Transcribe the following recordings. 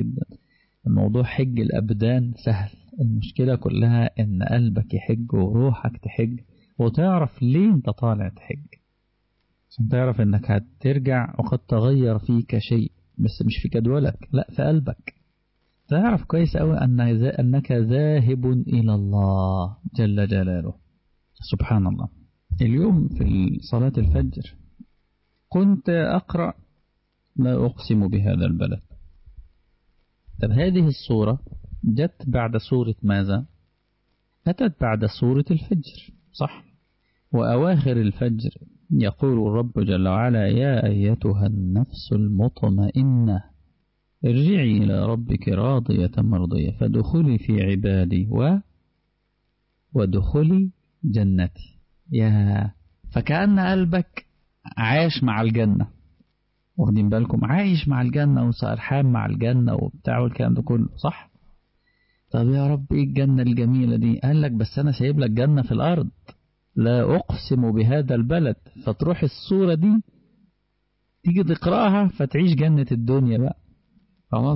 جدا الموضوع حج الأبدان سهل المشكلة كلها إن قلبك يحج وروحك تحج وتعرف ليه أنت طالع تحج عشان تعرف إنك هترجع وقد تغير فيك شيء بس مش في جدولك لا في قلبك تعرف كويس أوي أن أنك ذاهب إلى الله جل جلاله سبحان الله اليوم في صلاة الفجر كنت أقرأ لا أقسم بهذا البلد طب هذه الصورة جت بعد سورة ماذا أتت بعد سورة الفجر صح وأواخر الفجر يقول الرب جل وعلا يا أيتها النفس المطمئنة ارجعي إلى ربك راضية مرضية فدخلي في عبادي و ودخلي جنتي يا فكأن قلبك عاش مع الجنة واخدين بالكم عايش مع الجنة وسرحان مع الجنة وبتاع والكلام ده كله صح طب يا رب ايه الجنة الجميلة دي قال لك بس انا سايب لك جنة في الارض لا اقسم بهذا البلد فتروح الصورة دي تيجي تقرأها فتعيش جنة الدنيا بقى خلاص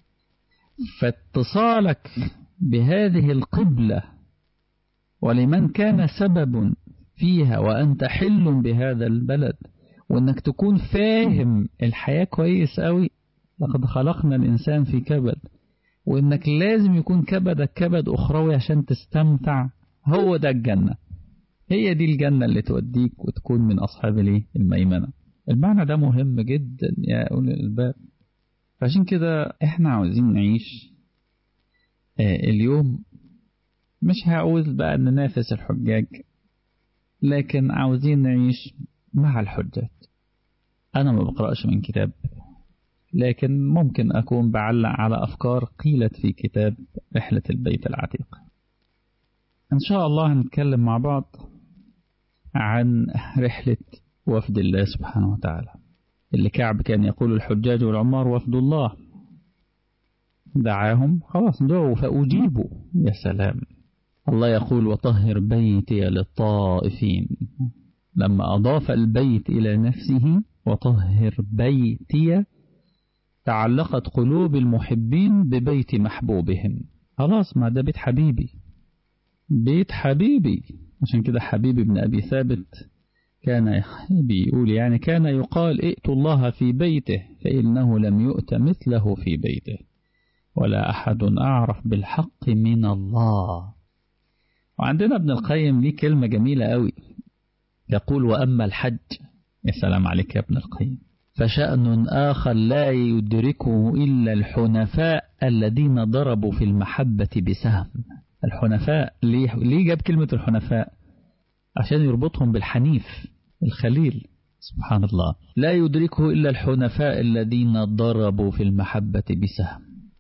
فاتصالك بهذه القبلة ولمن كان سبب فيها وأنت حل بهذا البلد وأنك تكون فاهم الحياة كويس قوي لقد خلقنا الإنسان في كبد وأنك لازم يكون كبدك كبد أخروي عشان تستمتع هو ده الجنة هي دي الجنة اللي توديك وتكون من أصحاب الميمنة المعنى ده مهم جدا يا أولي الباب فعشان كده احنا عاوزين نعيش آه اليوم مش هقول بقى ننافس الحجاج لكن عاوزين نعيش مع الحجاج أنا ما بقرأش من كتاب لكن ممكن أكون بعلق على أفكار قيلت في كتاب رحلة البيت العتيق إن شاء الله هنتكلم مع بعض عن رحلة وفد الله سبحانه وتعالى اللي كعب كان يقول الحجاج والعمار وفد الله دعاهم خلاص دعوا فأجيبوا يا سلام الله يقول وطهر بيتي للطائفين لما أضاف البيت إلى نفسه وطهر بيتي تعلقت قلوب المحبين ببيت محبوبهم خلاص ما ده بيت حبيبي بيت حبيبي عشان كده حبيبي بن أبي ثابت كان بيقول يعني كان يقال ائتوا الله في بيته فإنه لم يؤت مثله في بيته ولا أحد أعرف بالحق من الله وعندنا ابن القيم ليه كلمة جميلة قوي يقول وأما الحج يا سلام عليك يا ابن القيم فشأن آخر لا يدركه إلا الحنفاء الذين ضربوا في المحبة بسهم الحنفاء ليه, ليه جاب كلمة الحنفاء عشان يربطهم بالحنيف الخليل سبحان الله لا يدركه إلا الحنفاء الذين ضربوا في المحبة بسهم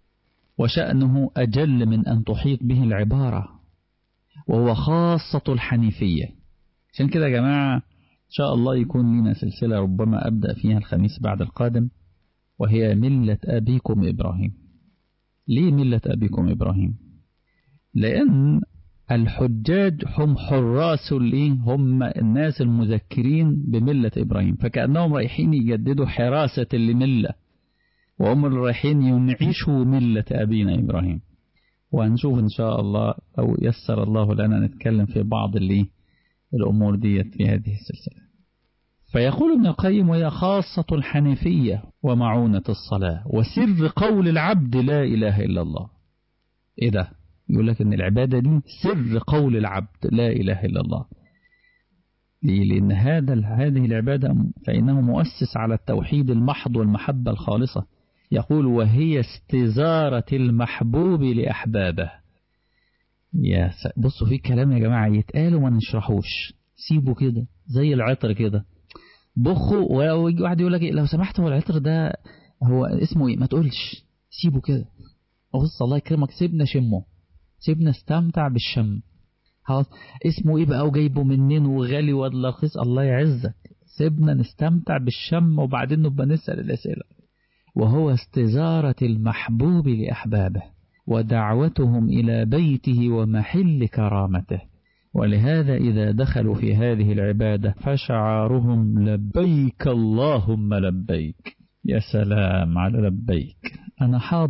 وشأنه أجل من أن تحيط به العبارة وهو خاصة الحنيفية عشان كده يا جماعة إن شاء الله يكون لنا سلسلة ربما أبدأ فيها الخميس بعد القادم وهي ملة أبيكم إبراهيم ليه ملة أبيكم إبراهيم لأن الحجاج هم حراس الايه هم الناس المذكرين بملة إبراهيم فكأنهم رايحين يجددوا حراسة الملة وهم اللي رايحين ينعشوا ملة أبينا إبراهيم وهنشوف إن شاء الله أو يسر الله لنا نتكلم في بعض اللي الأمور ديت في هذه السلسلة فيقول ابن القيم وهي خاصة الحنيفية ومعونة الصلاة وسر قول العبد لا إله إلا الله إيه ده يقول لك ان العبادة دي سر قول العبد لا إله إلا الله ليه؟ لأن هذا هذه العبادة فإنه مؤسس على التوحيد المحض والمحبة الخالصة يقول وهي استزارة المحبوب لأحبابه يا س... بصوا في كلام يا جماعة يتقال وما نشرحوش سيبوا كده زي العطر كده بخوا ويجي واحد يقول لك لو سمحت هو العطر ده هو اسمه ايه ما تقولش سيبه كده بص الله يكرمك سيبنا شمه سيبنا استمتع بالشم خلاص اسمه ايه بقى وجايبه منين وغالي ولا رخيص الله يعزك سيبنا نستمتع بالشم وبعدين نبقى نسأل الأسئلة وهو استزارة المحبوب لأحبابه ودعوتهم إلى بيته ومحل كرامته ولهذا إذا دخلوا في هذه العبادة فشعارهم لبيك اللهم لبيك يا سلام على لبيك أنا حاضر